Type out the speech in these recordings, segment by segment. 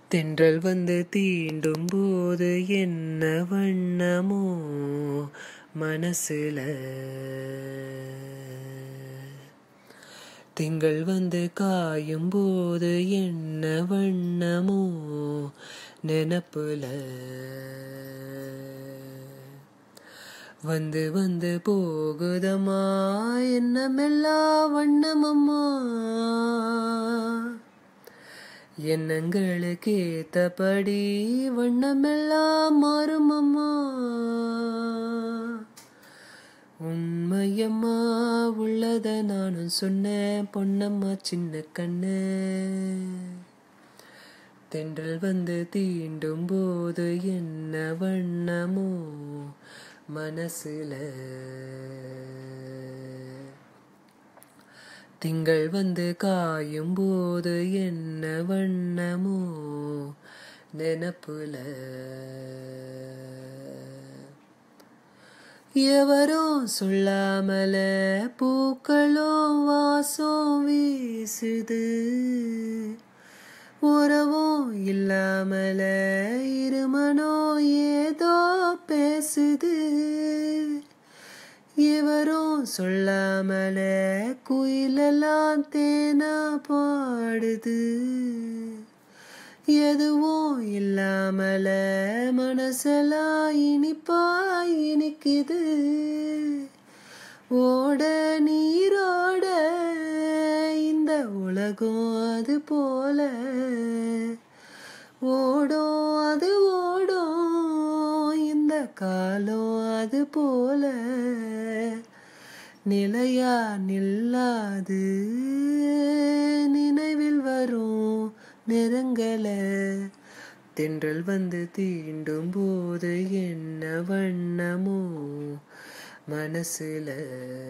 தென்றல் வந்து தீண்டும் போது என்ன வண்ணமோ மனசுல திங்கள் வந்து காயும் போது என்ன வண்ணமோ நினப்புல வந்து வந்து போகுதம்மா என்னமெல்லா வண்ணமம்மா எண்ணங்களுக்கு ஏத்தபடி வண்ணமெல்லாம் மாறுமம்மா உண்மையம்மா உள்ளத நானும் சொன்னேன் பொன்னம்மா சின்ன கண்ணு தென்றல் வந்து தீண்டும் போது என்ன வண்ணமோ மனசுல திங்கள் வந்து காயும் போது என்ன வண்ணமோ நினப்புல எவரும் சொல்லாமல பூக்களும் வாசம் வீசுது உறவும் இல்லாமல இருமனோ ஏதோ பேசுது இவரும் சொல்லாமல குயிலெல்லாம் தேனா பாடுது எதுவும் இல்லாமல மனசெல்லாம் இனிப்பா இனிக்குது ஓட நீரோட இந்த உலகம் அது போல ஓடும் அது ஓடும் இந்த காலம் அது போல நிலையா நில்லாது நினைவில் வரும் நெருங்கல தென்றல் வந்து தீண்டும் போது என்ன வண்ணமோ மனசுல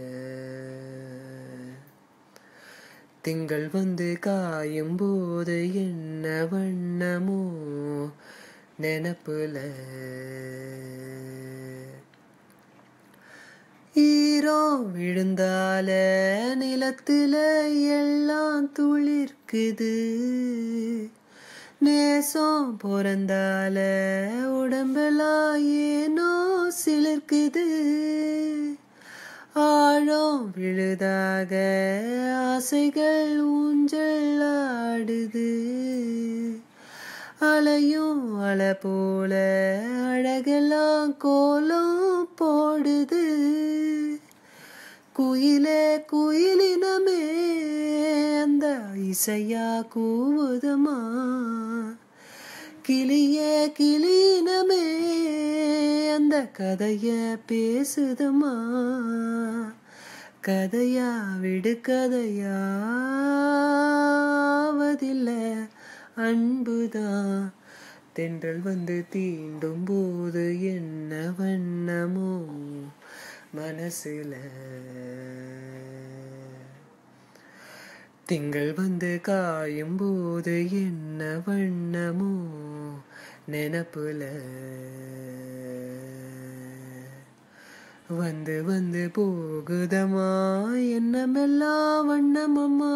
திங்கள் வந்து காயும் போது என்ன வண்ணமோ நினப்புல ஈரோ விழுந்தால நிலத்துல எல்லாம் துளிர்க்குது நேசம் பிறந்தால உடம்பெல்லாம் ஏனோ சிலிர்க்குது ஆழம் விழுதாக ஆசைகள் ஊஞ்சல் ஆடுது அலையும் அலை போல அழகெல்லாம் கோலம் போடுது குயிலே குயிலினமே அந்த இசையா கூவுதமா கிளியே கிளியினமே அந்த கதைய பேசுதமா கதையா விடு கதையாவதில்லை அன்புதான் தென்றல் வந்து தீண்டும் போது என்ன வண்ணமோ மனசுல திங்கள் வந்து காயும் போது என்ன வண்ணமோ நினப்புல வந்து வந்து போகுதமா என்னமெல்லாம் வண்ணமம்மா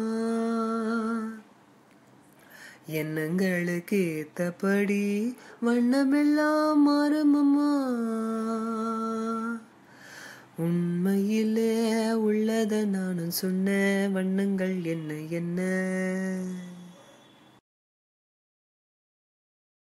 எண்ணங்களுக்கு ஏத்தபடி வண்ணமெல்லாம் மாறுமம்மா உண்மையிலே உள்ளத நானும் சொன்ன வண்ணங்கள் என்ன என்ன